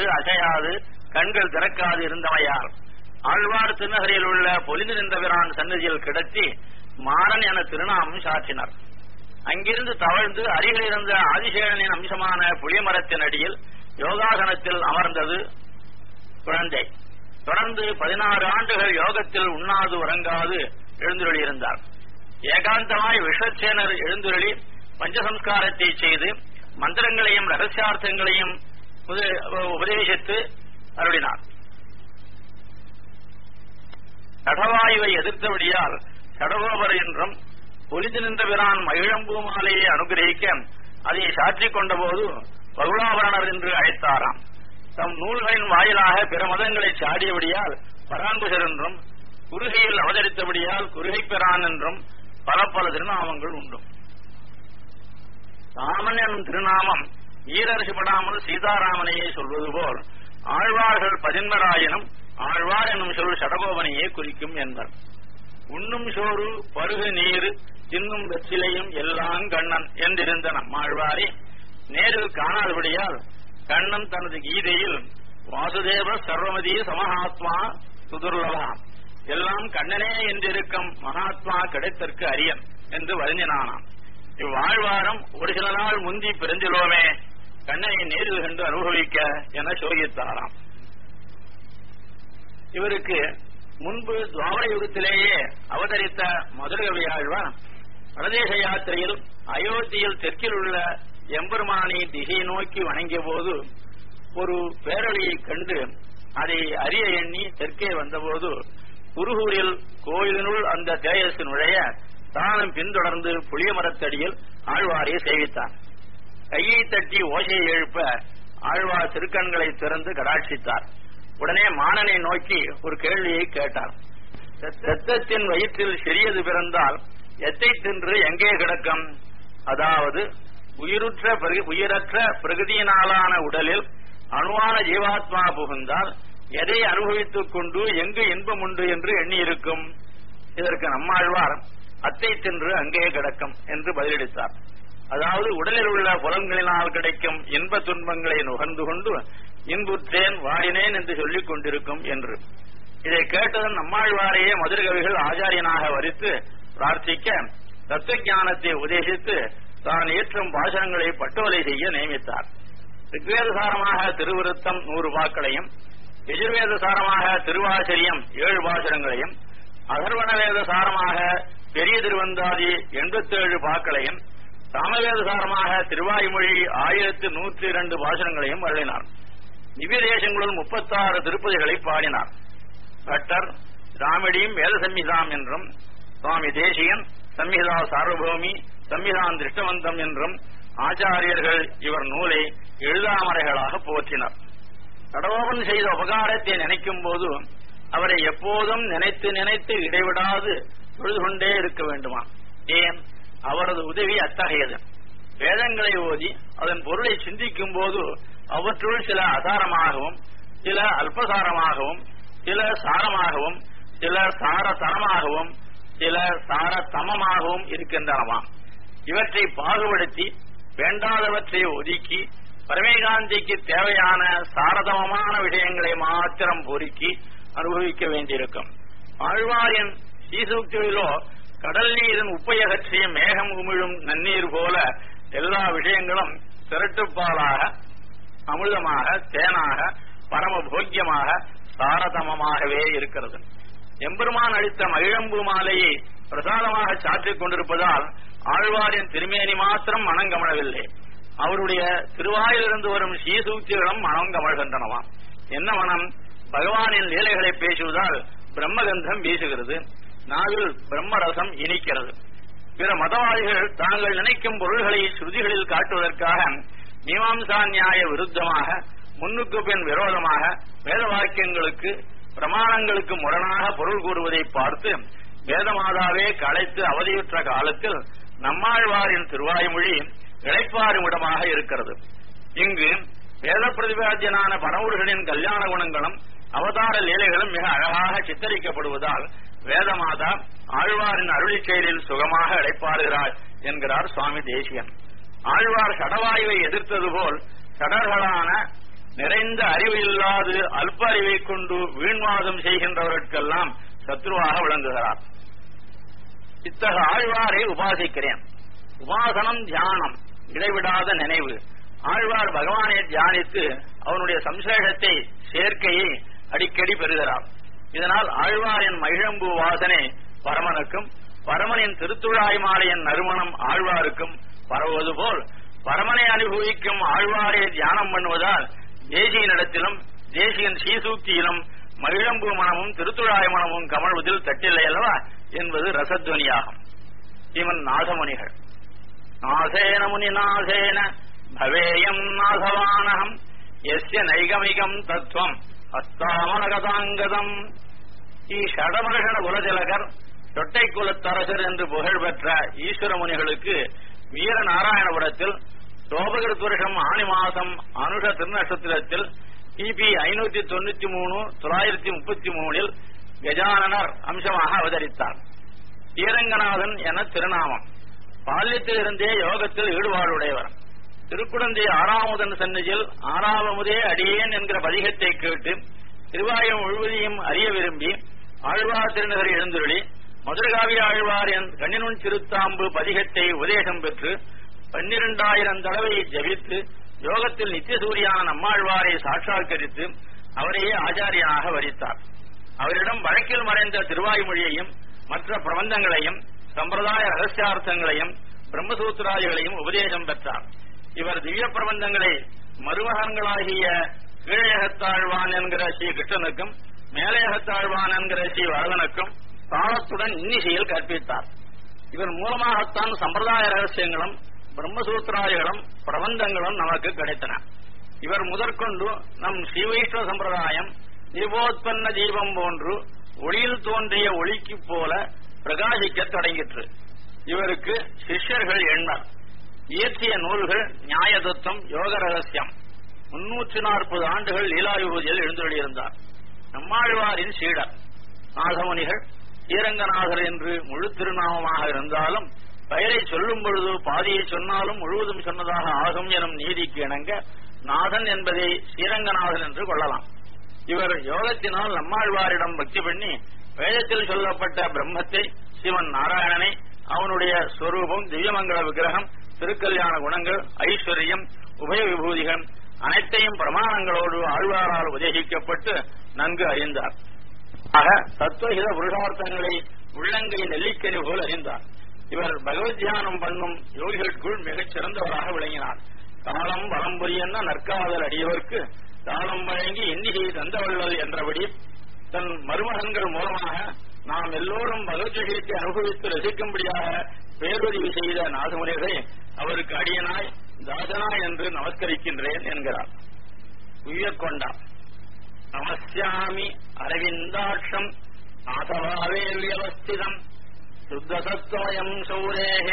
அசையாது கண்கள் திறக்காது இருந்தமையார் ஆழ்வார் திருநகரில் உள்ள பொலிந்து நின்றவரான் சன்னதியில் கிடத்தி மாறன் என திருநாமம் சாற்றினர் அங்கிருந்து தவழ்ந்து அருகில் இருந்த ஆதிசேஷனின் அம்சமான புளியமரத்தின் அடியில் யோகாசனத்தில் அமர்ந்தது குழந்தை தொடர்ந்து பதினாறு ஆண்டுகள் யோகத்தில் உண்ணாது உறங்காது எழுந்துருளியிருந்தார் ஏகாந்தமாய் விஸ்வசேனர் எழுந்துருளி பஞ்சசம்ஸ்காரத்தை செய்து மந்திரங்களையும் ரகசியார்த்தங்களையும் உத- உபதேசித்து அருளினார் கடவாயுவை எதிர்த்தபடியால் கடகோபர் என்றும் பொலிந்து நின்ற பிரான் மகிழம்பூ மாலையை அனுகிரகிக்க அதை சாற்றிக் கொண்டபோது பகுலாபரணர் என்று அழைத்தாராம் தம் நூல்களின் வாயிலாக பிற மதங்களை சாடியபடியால் பராங்குசர் என்றும் குறுகையில் அவதரித்தபடியால் குறுகை பெறான் என்றும் பல பல திருநாமங்கள் உண்டு ராமன் எனும் திருநாமம் ஈரரசுபடாமல் சீதாராமனையே சொல்வது போல் ஆழ்வார்கள் பதின்மராயினும் ஆழ்வார் என்னும் சொல் சடகோபனையே குறிக்கும் என்பர் உண்ணும் சோறு பருகு நீர் தின்னும் வெற்றிலையும் எல்லாம் கண்ணன் என்றிருந்த நம்மாழ்வாரே நேரில் காணாதபடியால் கண்ணன் தனது கீதையில் வாசுதேவ சர்வமதி சமஹாத்மா சுதுர்லபா எல்லாம் கண்ணனே என்றிருக்கும் மகாத்மா கிடைத்தற்கு அரியன் என்று வருந்தினானாம் இவ்வாழ்வாரம் ஒரு சில நாள் முந்தி பிரிந்திலோமே கண்ணனை நேரில் கண்டு அனுபவிக்க என சோகித்தாராம் இவருக்கு முன்பு துவாபர யுகத்திலேயே அவதரித்த மதுரகவி ஆழ்வார் பிரதேச யாத்திரையில் அயோத்தியில் தெற்கில் உள்ள எம்பெருமானை திசை நோக்கி வணங்கிய போது ஒரு பேரொழியை கண்டு அதை அறிய எண்ணி தெற்கே வந்தபோது குருகூரில் கோயிலினுள் அந்த தேயசு நுழைய தானும் பின்தொடர்ந்து புளிய மரத்தடியில் ஆழ்வாரை சேவித்தார் கையை தட்டி ஓசையை எழுப்ப ஆழ்வார் திருக்கண்களை திறந்து கடாட்சித்தார் உடனே மானனை நோக்கி ஒரு கேள்வியை கேட்டார் ரத்தத்தின் வயிற்றில் சிறியது பிறந்தால் எத்தை தின்று எங்கே கிடக்கும் அதாவது உயிருற்ற பிர- உயிரற்ற பிரகதியினாலான உடலில் அணுவான ஜீவாத்மா புகுந்தால் எதை அனுபவித்துக் கொண்டு எங்கு இன்பம் உண்டு என்று எண்ணியிருக்கும் இதற்கு நம்மாழ்வார் அத்தை தின்று அங்கே கிடக்கும் என்று பதிலளித்தார் அதாவது உடலில் உள்ள புலன்களினால் கிடைக்கும் இன்ப துன்பங்களை நுகர்ந்து கொண்டு இன்புற்றேன் வாடினேன் என்று சொல்லிக் கொண்டிருக்கும் என்று இதை கேட்டதும் நம்மாழ்வாரையே மதுரகவிகள் ஆச்சாரியனாக வரித்து பிரார்த்திக்க தத்துவ ஞானத்தை உபதேசித்து தான் ஏற்றும் பாசனங்களை பட்டோலை செய்ய நியமித்தார் ரிக்வேதசாரமாக திருவிருத்தம் நூறு பாக்களையும் எஜுர்வேத சாரமாக திருவாச்சரியம் ஏழு பாசனங்களையும் அதர்வண வேத சாரமாக பெரிய திருவந்தாதி எண்பத்தேழு பாக்களையும் சாமவேத சாரமாக திருவாய்மொழி ஆயிரத்து நூற்றி இரண்டு பாசனங்களையும் அருளினார் திவ்ய தேசங்களுள் முப்பத்தாறு திருப்பதிகளை பாடினார் பட்டர் ராமடியும் வேத சம்ஹிதாம் என்றும் சுவாமி தேசியன் சம்ஹிதா சார்வபௌமி சம்ஹிதான் திருஷ்டவந்தம் என்றும் ஆச்சாரியர்கள் இவர் நூலை எழுதாமறைகளாக போற்றினர் கடவோபன் செய்த உபகாரத்தை நினைக்கும் போது அவரை எப்போதும் நினைத்து நினைத்து இடைவிடாது தொழுது கொண்டே இருக்க வேண்டுமா ஏன் அவரது உதவி அத்தகையது வேதங்களை ஓதி அதன் பொருளை சிந்திக்கும் போது அவற்றுள் சில அசாரமாகவும் சில அல்பசாரமாகவும் சில சாரமாகவும் சில சாரதரமாகவும் சில சாரதமமாகவும் இருக்கின்றனவாம் இவற்றை பாகுபடுத்தி வேண்டாதவற்றை ஒதுக்கி பரமேகாந்திக்கு தேவையான சாரதமமான விஷயங்களை மாத்திரம் பொறுக்கி அனுபவிக்க வேண்டியிருக்கும் ஆழ்வாரின் சீசூக்தியிலோ கடல் நீரின் உப்பை அகற்றிய மேகம் உமிழும் நன்னீர் போல எல்லா விஷயங்களும் திரட்டுப்பாலாக அமிர்தமாக தேனாக பரம போக்கியமாக சாரதமமாகவே இருக்கிறது எம்பெருமான் அளித்த மகிழம்பு மாலையை பிரசாதமாக சாற்றிக் கொண்டிருப்பதால் ஆழ்வாரின் திருமேனி மாத்திரம் மனங்கமழவில்லை அவருடைய திருவாயிலிருந்து வரும் சீசூக்திகளும் மனம் கமழ்கின்றனவாம் என்ன மனம் பகவானின் லீலைகளை பேசுவதால் பிரம்மகந்தம் வீசுகிறது நாவில் பிரம்மரசம் இனிக்கிறது பிற மதவாதிகள் தாங்கள் நினைக்கும் பொருள்களை ஸ்ருதிகளில் காட்டுவதற்காக மீமாம்சா நியாய விருத்தமாக முன்னுக்கு பின் விரோதமாக வேத வாக்கியங்களுக்கு பிரமாணங்களுக்கு முரணாக பொருள் கூறுவதை பார்த்து வேதமாதாவே களைத்து அவதியுற்ற காலத்தில் நம்மாழ்வாரின் திருவாய்மொழி இழைப்பாறுமிடமாக இருக்கிறது இங்கு வேத பிரதிபாத்தியனான பரவூர்களின் கல்யாண குணங்களும் அவதார லீலைகளும் மிக அழகாக சித்தரிக்கப்படுவதால் வேதமாதா ஆழ்வாரின் அருளிச் செயலில் சுகமாக இழைப்பாருகிறாள் என்கிறார் சுவாமி தேசியன் ஆழ்வார் சடவாயுவை எதிர்த்தது போல் சடர்களான நிறைந்த அறிவு இல்லாது அல்ப அறிவை கொண்டு வீண்வாதம் செய்கின்றவர்களுக்கெல்லாம் சத்ருவாக விளங்குகிறார் இத்தகைய ஆழ்வாரை உபாசிக்கிறேன் உபாசனம் தியானம் இடைவிடாத நினைவு ஆழ்வார் பகவானை தியானித்து அவனுடைய சம்சேஷத்தை சேர்க்கையை அடிக்கடி பெறுகிறார் இதனால் ஆழ்வாரின் மகிழம்பு வாசனை பரமனுக்கும் பரமனின் திருத்துழாய் மாலையின் நறுமணம் ஆழ்வாருக்கும் பரவுவது போல் பரமனை அனுபவிக்கும் ஆழ்வாரை தியானம் பண்ணுவதால் தேசியனிடத்திலும் தேசியன் ஸ்ரீசூக்தியிலும் மகிழம்பு மனமும் திருத்துழாய் மனமும் கமழ்வதில் தட்டில்லை அல்லவா என்பது ரசத்வனியாகும் இவன் நாதமுனிகள் நாசேன முனி நாசேன பவேயம் நாசவானகம் எஸ்ய நைகமிகம் தத்துவம் அஸ்தாமனகதாங்கதம் ஈ ஷடமர்ஷண குலதிலகர் தொட்டை குலத்தரசர் என்று புகழ் பெற்ற ஈஸ்வர முனிகளுக்கு வீர நாராயணபுரத்தில் சோபகிருத் வருஷம் ஆணி மாசம் அனுஷ திருநட்சத்திரத்தில் கிபி ஐநூத்தி தொண்ணூத்தி மூணு தொள்ளாயிரத்தி முப்பத்தி மூணில் கஜானனர் அம்சமாக அவதரித்தார் ஸ்ரீரங்கநாதன் என திருநாமம் பால்யத்திலிருந்தே யோகத்தில் ஈடுபாடுடையவர் திருக்குடந்தை ஆறாமுதன் சன்னதியில் ஆறாவமுதே அடியேன் என்கிற பதிகத்தை கேட்டு திருவாயம் முழுவதையும் அறிய விரும்பி ஆழ்வார் திருநகர் எழுந்துருளி மதுரகாவிய ஆழ்வார் என் கண்ணினுன் திருத்தாம்பு பதிகத்தை உபதேசம் பெற்று பன்னிரண்டாயிரம் தடவை ஜபித்து யோகத்தில் நித்தியசூரியான நம்மாழ்வாரை சாட்சாத்கரித்து அவரையே ஆச்சாரியனாக வரித்தார் அவரிடம் வழக்கில் மறைந்த திருவாய்மொழியையும் மற்ற பிரபந்தங்களையும் சம்பிரதாய ரகசியார்த்தங்களையும் பிரம்மசூத்திராதிகளையும் உபதேசம் பெற்றார் இவர் திவ்ய பிரபந்தங்களை மருமகன்களாகிய கீழையகத்தாழ்வான் என்கிற ஸ்ரீ கிருஷ்ணனுக்கும் மேலையகத்தாழ்வான் என்கிற ஸ்ரீ வரதனுக்கும் தாளத்துடன் இன்னிசையில் கற்பித்தார் இவர் மூலமாகத்தான் சம்பிரதாய ரகசியங்களும் பிரம்மசூத்திராதிகளும் பிரபந்தங்களும் நமக்கு கிடைத்தன இவர் முதற்கொண்டு நம் ஸ்ரீ வைஷ்ணவ சம்பிரதாயம் தீபோத்பன்ன தீபம் போன்று ஒளியில் தோன்றிய ஒளிக்கு போல பிரகாசிக்க தொடங்கிற்று இவருக்கு சிஷ்யர்கள் எண்ணர் இயற்றிய நூல்கள் நியாய தத்துவம் யோக ரகசியம் முன்னூற்றி நாற்பது ஆண்டுகள் லீலாயுபதியில் எழுந்தொழியிருந்தார் நம்மாழ்வாரின் சீடர் நாகமுனிகள் ஸ்ரீரங்கநாதர் என்று முழு திருநாமமாக இருந்தாலும் பெயரை சொல்லும் பொழுது பாதியை சொன்னாலும் முழுவதும் சொன்னதாக ஆகும் எனும் நீதிக்கு இணங்க நாதன் என்பதை ஸ்ரீரங்கநாதன் என்று கொள்ளலாம் இவர் யோகத்தினால் நம்மாழ்வாரிடம் பக்தி பண்ணி வேதத்தில் சொல்லப்பட்ட பிரம்மத்தை சிவன் நாராயணனை அவனுடைய ஸ்வரூபம் திவ்யமங்கல விக்கிரகம் திருக்கல்யாண குணங்கள் ஐஸ்வர்யம் உபய விபூதிகள் அனைத்தையும் பிரமாணங்களோடு ஆழ்வாரால் உபதேசிக்கப்பட்டு நன்கு அறிந்தார் ஆக தத்துவஹித புருஷார்த்தங்களை உள்ளங்கை நெல்லிக்கனி போல் அறிந்தார் இவர் பகவத் தியானம் பண்ணும் யோகிகளுக்குள் மிகச் சிறந்தவராக விளங்கினார் காலம் வளம்புரியன்ன நற்காதல் அடியவர்க்கு தாளம் வழங்கி எண்ணிகை தந்தவள்ளது என்றபடி தன் மருமகன்கள் மூலமாக நாம் எல்லோரும் பகவத் விஷயத்தை அனுபவித்து ரசிக்கும்படியாக பேருதவி செய்த நாதமுனிகளை அவருக்கு அடியனாய் தாசனா என்று நமஸ்கரிக்கின்றேன் என்கிறார் உய்யக்கொண்டார் நமஸ்யாமி அரவிந்தாட்சம் நாதபாவேல்யவஸ்திதம் சுத்தசத்வயம் சௌரேகே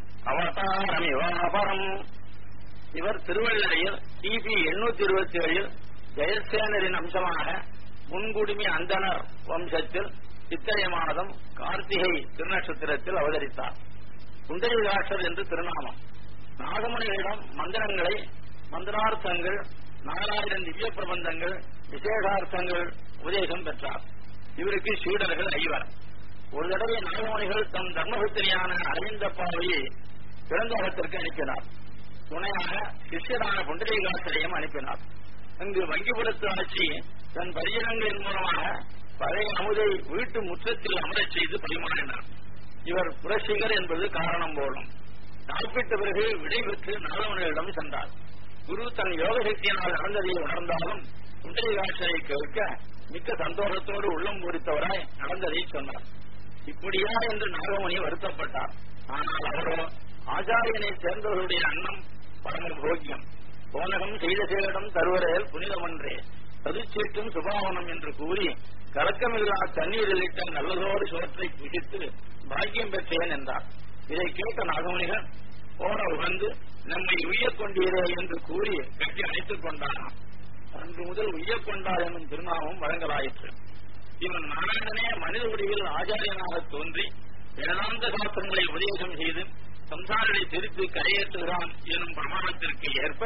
அவதாரமிவாபரம் இவர் திருவள்ளரையில் கிபி எண்ணூத்தி இருபத்தி ஏழில் ஜெயசேனரின் அம்சமாக முன்குடுமி அந்தனர் வம்சத்தில் சித்திரை மாதம் கார்த்திகை திருநட்சத்திரத்தில் அவதரித்தார் குண்டலிதாசர் என்று திருநாமம் நாகமணிகளிடம் மந்திரங்களை மந்திரார்த்தங்கள் நாலாயிரம் திவ்ய பிரபந்தங்கள் விசேஷார்த்தங்கள் உபதேசம் பெற்றார் இவருக்கு சீடர்கள் ஐவர் ஒரு தடவை நாகமணிகள் தம் தர்மபுத்திரியான அரவிந்தப்பாவையை பிறந்தகத்திற்கு அனுப்பினார் துணையாக சிஷ்யரான புண்டரீகாசரையும் அனுப்பினார் அங்கு வங்கிபுரத்து ஆட்சி தன் பரிஜனங்களின் மூலமாக பழைய அமுதை வீட்டு முற்றத்தில் அமரச் செய்து பரிமாறினார் இவர் புரட்சிகர் என்பது காரணம் போலும் சாப்பிட்ட பிறகு விடைபெற்று நாதவனிடம் சென்றார் குரு தன் யோக சக்தியினால் நடந்ததை உணர்ந்தாலும் புண்டரீகாட்சரை கேட்க மிக்க சந்தோஷத்தோடு உள்ளம் பூரித்தவராய் நடந்ததை சொன்னார் இப்படியா என்று நாகமணி வருத்தப்பட்டார் ஆனால் அவரோ ஆச்சாரியனை சேர்ந்தவர்களுடைய அன்னம் பரம போக்கியம் போனகம் செய்த சேரிடம் தருவரையில் புனிதமன்றே சதுச்சீட்டும் சுபாவனம் என்று கூறி கலக்கமில்லா தண்ணீரில் இட்ட நல்லதோடு சோற்றை பிடித்து பாக்கியம் பெற்றேன் என்றார் இதை கேட்ட நாகமணிகள் போன உகந்து நம்மை உய்யக் கொண்டீரே என்று கூறி கட்டி அணைத்துக் கொண்டானாம் அன்று முதல் உய்யக் கொண்டார் என்னும் திருநாமம் வழங்கலாயிற்று இவன் நாராயணனே மனித வடிவில் ஆச்சாரியனாக தோன்றி வேதாந்த சாஸ்திரங்களை உபதேசம் செய்து சம்சாரனை திருப்பி கரையேற்றுகிறான் எனும் பிரமாணத்திற்கு ஏற்ப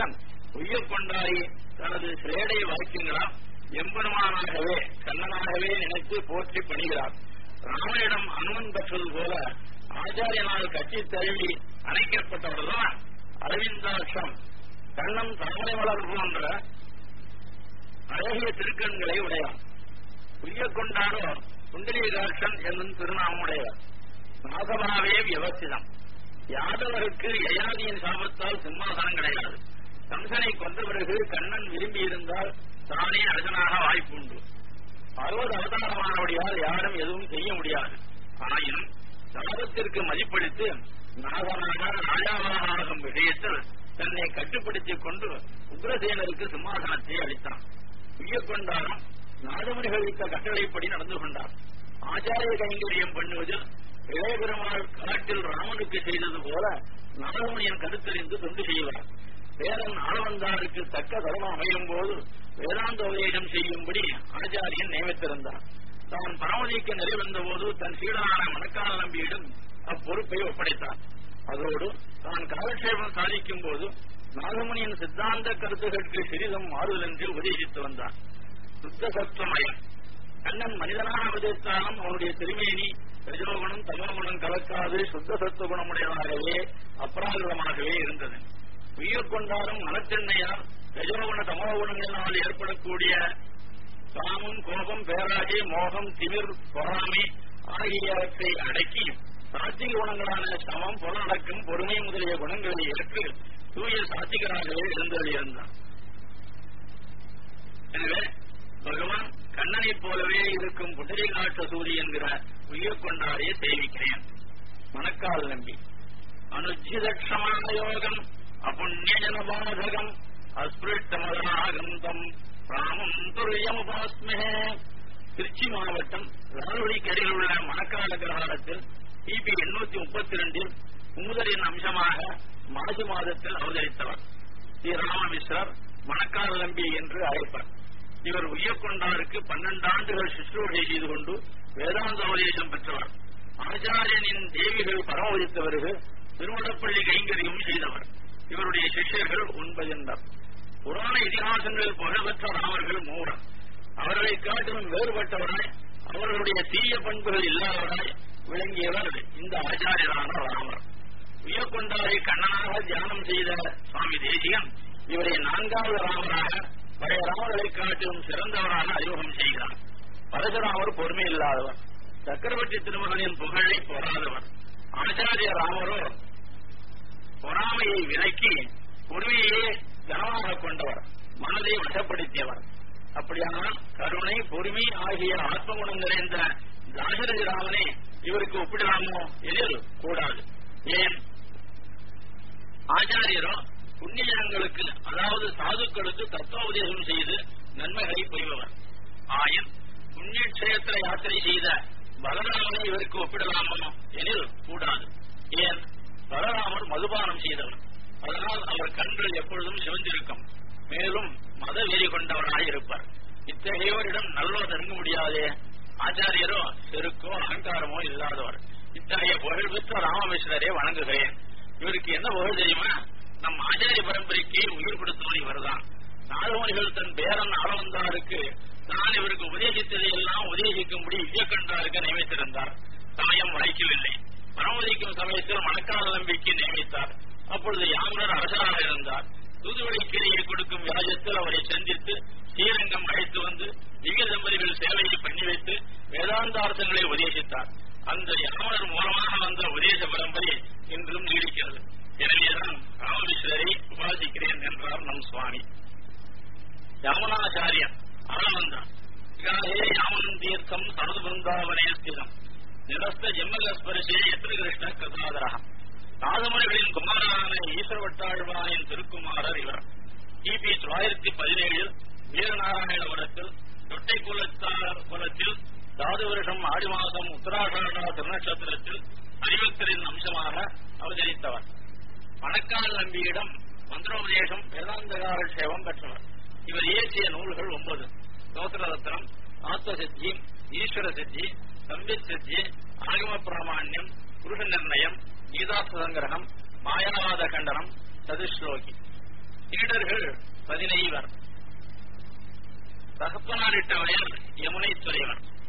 உய்யக் கொண்டாடி தனது சிலேடை வாக்கியங்களால் எம்பெருமானாகவே கண்ணனாகவே நினைத்து போற்றி பணிகிறார் ராமனிடம் அனுமன் பெற்றது போல ஆச்சாரியனால் கட்சி தழுவி அணைக்கப்பட்டவர்தான் அரவிந்தாட்சம் கண்ணம் தாமரை மலர் போன்ற அழகிய திருக்கண்களை உடையார் உய்யக் கொண்டாடோ குண்டலீகாட்சன் என்னும் திருநாமுடையவர் நாகமாவே வியவஸ்திதம் யாதவருக்கு யயாதியின் சாபத்தால் சிம்மாசனம் கிடையாது கம்சனை கொன்ற பிறகு கண்ணன் விரும்பி இருந்தால் தானே அரசனாக வாய்ப்பு உண்டு அறுபது அவதாரமானபடியால் யாரும் எதுவும் செய்ய முடியாது ஆயினும் சாபத்திற்கு மதிப்பளித்து நாகனாக ராஜாவாக ஆகும் விஷயத்தில் தன்னை கட்டுப்படுத்திக் கொண்டு உக்ரசேனருக்கு சிம்மாசனத்தை அளித்தான் உய்யக்கொண்டாரும் நாதமுனிகளித்த கட்டளைப்படி நடந்து கொண்டார் ஆச்சாரிய கைங்கரியம் பண்ணுவதில் இளைய பெருமாள் காட்டில் ராமனுக்கு செய்தது போல நாதமுனியின் கருத்தறிந்து தொண்டு செய்வார் வேதன் ஆளவந்தாருக்கு தக்க தர்மம் அமையும் போது வேதாந்த உபதேசம் செய்யும்படி ஆச்சாரியன் நியமித்திருந்தார் தான் பரமதிக்க நிறைவந்த போது தன் சீடனான மணக்கால நம்பியிடம் அப்பொறுப்பை ஒப்படைத்தார் அதோடு தான் காலக்ஷேபம் சாதிக்கும் போது நாகமுனியின் சித்தாந்த கருத்துகளுக்கு சிறிதும் மாறுதலின்றி உபதேசித்து வந்தார் சுத்த சத்துவமயம் கண்ணன் மனிதனாக அவதரித்தாலும் அவனுடைய திருமேனி ரஜோகுணம் தமோகுணம் கலக்காது சுத்த சத்துவ குணமுடையதாகவே அப்ராகிருதமாகவே இருந்தது உயிர் கொண்டாலும் மனத்தெண்ணையால் ரஜோகுண தமோகுணங்களினால் ஏற்படக்கூடிய காமம் கோபம் பேராகி மோகம் திமிர் பொறாமை ஆகியவற்றை அடக்கி சாத்திக குணங்களான சமம் புலனடக்கம் பொறுமை முதலிய குணங்களை ஏற்று தூய சாத்திகராகவே இருந்தது இருந்தான் எனவே பகவான் கண்ணனைப் போலவே இருக்கும் புண்டரிகாட்ச சூரி என்கிற உயிர் கொண்டாடிய சேவிக்கிறேன் மணக்கால் நம்பி அனுஜிதக்ஷமான யோகம் அப்புண்ணியஜனபாதகம் அஸ்பிருஷ்டமதாகந்தம் ராமம் துரியமுபாஸ்மே திருச்சி மாவட்டம் லால்குடிக்கரையில் உள்ள மணக்கால கிரகாலத்தில் கிபி எண்ணூத்தி முப்பத்தி ரெண்டில் குமுதரின் அம்சமாக மாசி மாதத்தில் அவதரித்தவர் ஸ்ரீ ராமமிஸ்ரர் மணக்கால் நம்பி என்று அழைப்பர் இவர் உய்யக்கொண்டாருக்கு பன்னெண்டு ஆண்டுகள் சுற்றுவகை செய்து கொண்டு வேதாந்த உபதேசம் பெற்றவர் ஆச்சாரியனின் தேவிகள் பரமோதித்தவர்கள் திருமணப்பள்ளி கைங்கரியம் செய்தவர் இவருடைய சிஷ்யர்கள் ஒன்பதினர் புராண இதிகாசங்களில் புகழ்பெற்ற ராமர்கள் மூவர் அவர்களை காட்டிலும் வேறுபட்டவராய் அவர்களுடைய தீய பண்புகள் இல்லாதவராய் விளங்கியவர் இந்த ஆச்சாரியரான ராமர் உயர்கொண்டாரை கண்ணனாக தியானம் செய்த சுவாமி தேசிகன் இவரை நான்காவது ராமராக பழைய ராமர்களை காட்டிலும் சிறந்தவராக அறிமுகம் செய்கிறார் பரசுராமர் பொறுமை இல்லாதவர் சக்கரவர்த்தி திருமகனின் புகழை பொறாதவர் ஆச்சாரிய ராமரோ பொறாமையை விலக்கி பொறுமையே கனமாக கொண்டவர் மனதை வசப்படுத்தியவர் அப்படியானால் கருணை பொறுமை ஆகிய ஆத்மகுணம் நிறைந்த தாசரதி ராமனை இவருக்கு ஒப்பிடலாமோ எதில் கூடாது ஏன் ஆச்சாரியரோ புண்ணியங்களுக்கு அதாவது சாதுக்களுக்கு தத்துவோபதேசம் செய்து நன்மைகளை புரிபவர் ஆயின் புண்ணிய கஷேத்திர யாத்திரை செய்த பலராமனை இவருக்கு ஒப்பிடலாமோ எனில் கூடாது ஏன் பலராமர் மதுபானம் செய்தவர் அதனால் அவர் கண்கள் எப்பொழுதும் சிவந்திருக்கும் மேலும் மத வெறி கொண்டவராய் இருப்பார் இத்தகையோரிடம் நல்லோர் நெருங்க முடியாதே ஆச்சாரியரோ செருக்கோ அகங்காரமோ இல்லாதவர் இத்தகைய புகழ்பெற்ற ராமமிஸ்ரரை வணங்குகிறேன் இவருக்கு என்ன புகழ் தெரியுமா நம் ஆச்சாரிய பரம்பரைக்கு உயிர் கொடுத்தவர் இவர்தான் நாகமணிகள் தன் பேரன் ஆளவந்தாருக்கு நான் இவருக்கு உபதேசித்ததை எல்லாம் உபதேசிக்கும்படி விஜயகண்டாருக்கு நியமித்திருந்தார் சமயம் வாய்க்கவில்லை பரமதிக்கும் சமயத்தில் மணக்கால நம்பிக்கை நியமித்தார் அப்பொழுது யாமரர் அரசராக இருந்தார் தூதுவழிக்கிரையை கொடுக்கும் வியாஜத்தில் அவரை சந்தித்து ஸ்ரீரங்கம் அழைத்து வந்து திவ்ய தம்பதிகள் சேவையை பண்ணி வைத்து வேதாந்தார்த்தங்களை உபதேசித்தார் அந்த யாமரர் மூலமாக வந்த உபதேச பரம்பரை இன்றும் நீடிக்கிறது எனவேதான் ராமகிருஷ்ணரை உபாசிக்கிறேன் என்றார் நம் சுவாமி யாமனாச்சாரியன் ஆனந்தம் இகாலே யாமனம் தீர்த்தம் சரது பிருந்தாவனே ஸ்திதம் நிரஸ்த ஜெம்மலஸ்பரிசே எத்திர கிருஷ்ண கதாதரா நாதமுறைகளின் குமாரான ஈஸ்வரவட்டாழ்வானின் திருக்குமாரர் இவர் கிபி தொள்ளாயிரத்தி பதினேழில் வீரநாராயணபுரத்தில் தொட்டை குலத்தார் குலத்தில் தாது வருஷம் ஆடி மாதம் உத்தராஷாடா திருநட்சத்திரத்தில் அறிவக்தரின் அம்சமாக அவதரித்தவர் மணக்கால் நம்பியிடம் மந்திரோபதேசம் வேதாந்தகார சேவம் பெற்றவர் இவர் இயற்றிய நூல்கள் ஒன்பது ஸ்தோத்திரரத்னம் ஆத்மசித்தி ஈஸ்வர சித்தி சம்பித் சித்தி ஆகம பிராமான்யம் புருஷ நிர்ணயம் கீதா சுதங்கிரகம் மாயாவாத கண்டனம் சதுஸ்லோகி சீடர்கள் பதினைவர் தகப்பனாரிட்ட வயல் யமுனை துறைவர்